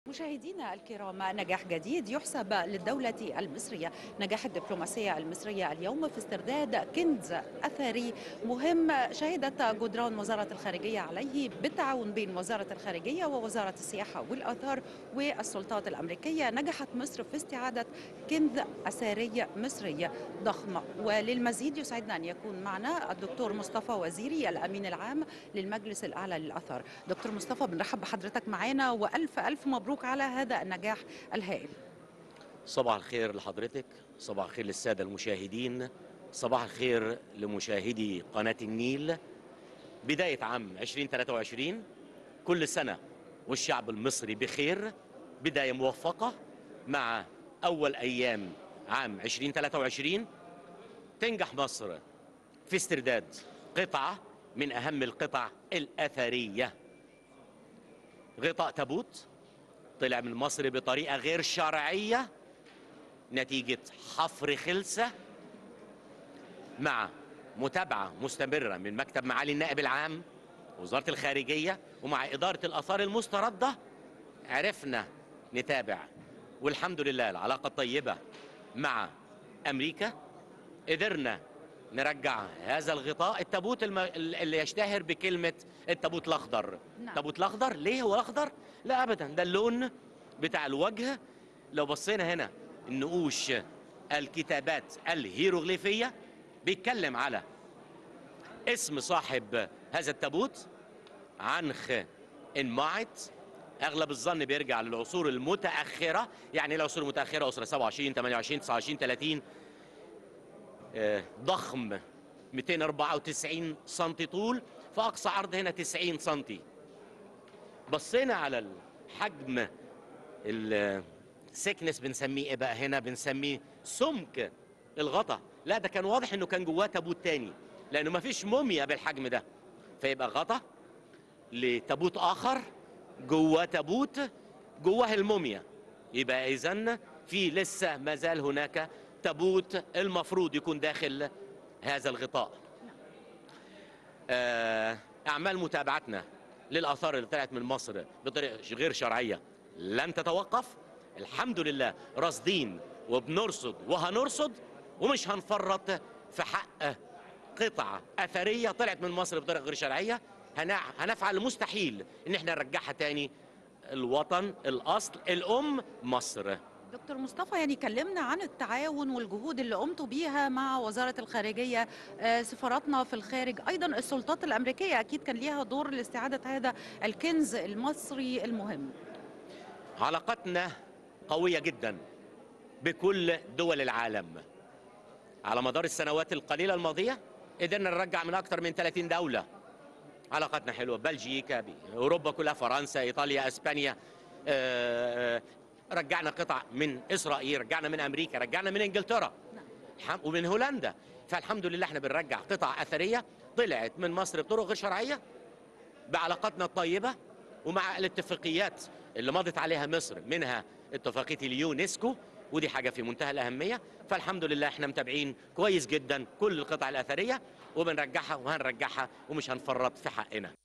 مشاهدينا الكرام نجاح جديد يحسب للدولة المصرية نجاح الدبلوماسية المصرية اليوم في استرداد كنز أثري مهم شهدت جدران وزارة الخارجية عليه بالتعاون بين وزارة الخارجية ووزارة السياحة والآثار والسلطات الأمريكية نجحت مصر في استعادة كنز أثري مصري ضخم وللمزيد يسعدنا أن يكون معنا الدكتور مصطفى وزيري الأمين العام للمجلس الأعلى للآثار دكتور مصطفى بنرحب بحضرتك معانا وألف ألف مبروك على هذا النجاح الهائل صباح الخير لحضرتك صباح الخير للسادة المشاهدين صباح الخير لمشاهدي قناة النيل بداية عام 2023 كل سنة والشعب المصري بخير بداية موفقة مع أول أيام عام 2023 تنجح مصر في استرداد قطعة من أهم القطع الأثرية غطاء تابوت طلع من مصر بطريقة غير شرعية نتيجة حفر خلسة مع متابعة مستمرة من مكتب معالي النائب العام وزارة الخارجية ومع إدارة الآثار المستردة عرفنا نتابع والحمد لله العلاقة الطيبة مع أمريكا قدرنا نرجع هذا الغطاء التابوت الم... اللي يشتهر بكلمة التابوت الأخضر نعم. التابوت الأخضر ليه هو الأخضر؟ لا أبدا ده اللون بتاع الوجه لو بصينا هنا النقوش الكتابات الهيروغليفية بيتكلم على اسم صاحب هذا التابوت عنخ انماعت اغلب الظن بيرجع للعصور المتاخره يعني العصور المتاخره اسره 27 28 29 30 آه، ضخم 294 سم طول فاقصى عرض هنا 90 سم بصينا على الحجم السكنس بنسميه ايه بقى هنا بنسميه سمك الغطا لا ده كان واضح انه كان جواه تابوت تاني لانه ما فيش موميا بالحجم ده فيبقى غطا لتابوت اخر جواه تابوت جواه الموميا يبقى اذا في لسه ما زال هناك تابوت المفروض يكون داخل هذا الغطاء آه، اعمال متابعتنا للاثار اللي طلعت من مصر بطريقه غير شرعيه لن تتوقف الحمد لله راصدين وبنرصد وهنرصد ومش هنفرط في حق قطعه اثريه طلعت من مصر بطريقه غير شرعيه هنع- هنفعل المستحيل ان احنا نرجعها تاني الوطن الاصل الام مصر دكتور مصطفى يعني كلمنا عن التعاون والجهود اللي قمتوا بيها مع وزارة الخارجية آه، سفاراتنا في الخارج أيضا السلطات الأمريكية أكيد كان ليها دور لاستعادة هذا الكنز المصري المهم علاقتنا قوية جدا بكل دول العالم على مدار السنوات القليلة الماضية قدرنا نرجع من أكثر من 30 دولة علاقتنا حلوة بلجيكا أوروبا كلها فرنسا إيطاليا أسبانيا آه، رجعنا قطع من إسرائيل رجعنا من أمريكا رجعنا من إنجلترا الحم- ومن هولندا فالحمد لله احنا بنرجع قطع أثرية طلعت من مصر بطرق غير شرعية بعلاقاتنا الطيبة ومع الاتفاقيات اللي مضت عليها مصر منها اتفاقية اليونسكو ودي حاجة في منتهى الأهمية فالحمد لله احنا متابعين كويس جدا كل القطع الأثرية وبنرجعها وهنرجعها ومش هنفرط في حقنا